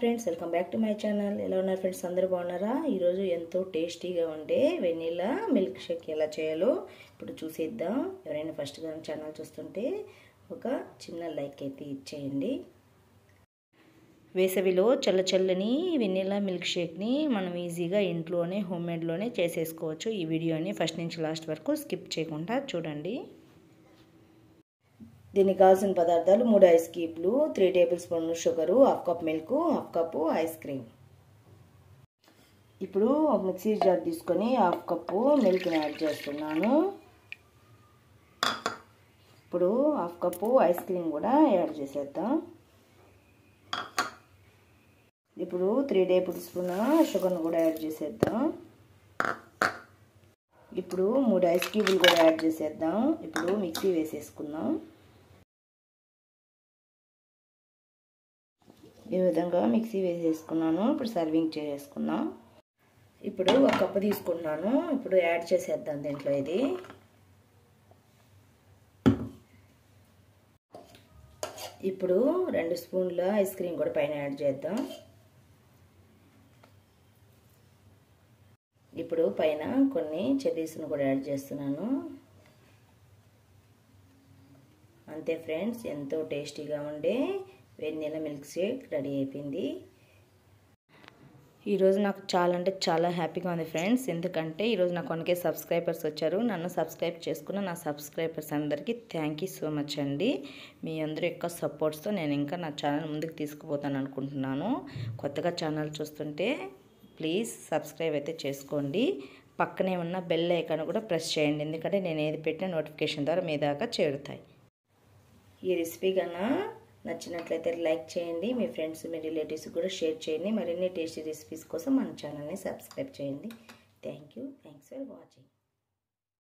friends welcome back to my channel ఎలా ఉన్నారు friends అందరూ బాగున్నారా ఈరోజు ఎంతో టేస్టీగా ఉండే వెనీలా మిల్క్ షేక్ ఎలా చేయాలో ఇప్పుడు చూసేద్దాం ఎవరైనా ఫస్ట్ గా ఛానల్ చూస్తుంటే ఒక చిన్న లైక్ అయితే ఇచ్చేయండి వేసవిలో చల్ల చల్లని వెనీలా మిల్క్ షేక్ని మనం ఈజీగా ఇంట్లోనే హోమ్మేడ్లోనే చేసేసుకోవచ్చు ఈ వీడియోని ఫస్ట్ నుంచి లాస్ట్ వరకు స్కిప్ చేయకుండా చూడండి దీనికి కావాల్సిన పదార్థాలు మూడు ఐస్ క్యూబ్లు three tablespoon sugar half cup milk half cup ice cream ఇప్పుడు ఒక మిక్సీ జార్ తీసుకొని హాఫ్ కప్పు మిల్క్ని యాడ్ చేస్తున్నాను ఇప్పుడు హాఫ్ కప్పు ఐస్ క్రీమ్ కూడా యాడ్ చేసేద్దాం ఇప్పుడు త్రీ టేబుల్ స్పూన్ షుగర్ను కూడా యాడ్ చేసేద్దాం ఇప్పుడు మూడు ఐస్ క్యూబులు కూడా యాడ్ చేసేద్దాం ఇప్పుడు మిక్సీ వేసేసుకుందాం ఈ విధంగా మిక్సీ వేసేసుకున్నాను ఇప్పుడు సర్వింగ్ చేసేసుకుందాం ఇప్పుడు ఒక కప్పు తీసుకున్నాను ఇప్పుడు యాడ్ చేసేద్దాం దీంట్లో ఇది ఇప్పుడు రెండు స్పూన్ల ఐస్ క్రీమ్ కూడా పైన యాడ్ చేద్దాం ఇప్పుడు పైన కొన్ని చెర్రీస్ను కూడా యాడ్ చేస్తున్నాను అంతే ఫ్రెండ్స్ ఎంతో టేస్టీగా ఉండే వెన్నెల మిల్క్ షేక్ రెడీ అయిపోయింది ఈరోజు నాకు చాలా అంటే చాలా హ్యాపీగా ఉంది ఫ్రెండ్స్ ఎందుకంటే ఈరోజు నాకు వన్కే సబ్స్క్రైబర్స్ వచ్చారు నన్ను సబ్స్క్రైబ్ చేసుకున్న నా సబ్స్క్రైబర్స్ అందరికీ థ్యాంక్ యూ సో మచ్ అండి మీ అందరి యొక్క సపోర్ట్స్తో నేను ఇంకా నా ఛానల్ ముందుకు తీసుకుపోతాను అనుకుంటున్నాను కొత్తగా ఛానల్ చూస్తుంటే ప్లీజ్ సబ్స్క్రైబ్ అయితే చేసుకోండి పక్కనే ఉన్న బెల్ ఐకాన్ కూడా ప్రెస్ చేయండి ఎందుకంటే నేను ఏది పెట్టిన నోటిఫికేషన్ ద్వారా మీ దాకా చేరుతాయి ఈ రెసిపీ కన్నా నచ్చినట్లయితే లైక్ చేయండి మీ ఫ్రెండ్స్ మీ రిలేటివ్స్ కూడా షేర్ చేయండి మరిన్ని టేస్టీ రెసిపీస్ కోసం మన ఛానల్ని సబ్స్క్రైబ్ చేయండి thank you thanks for watching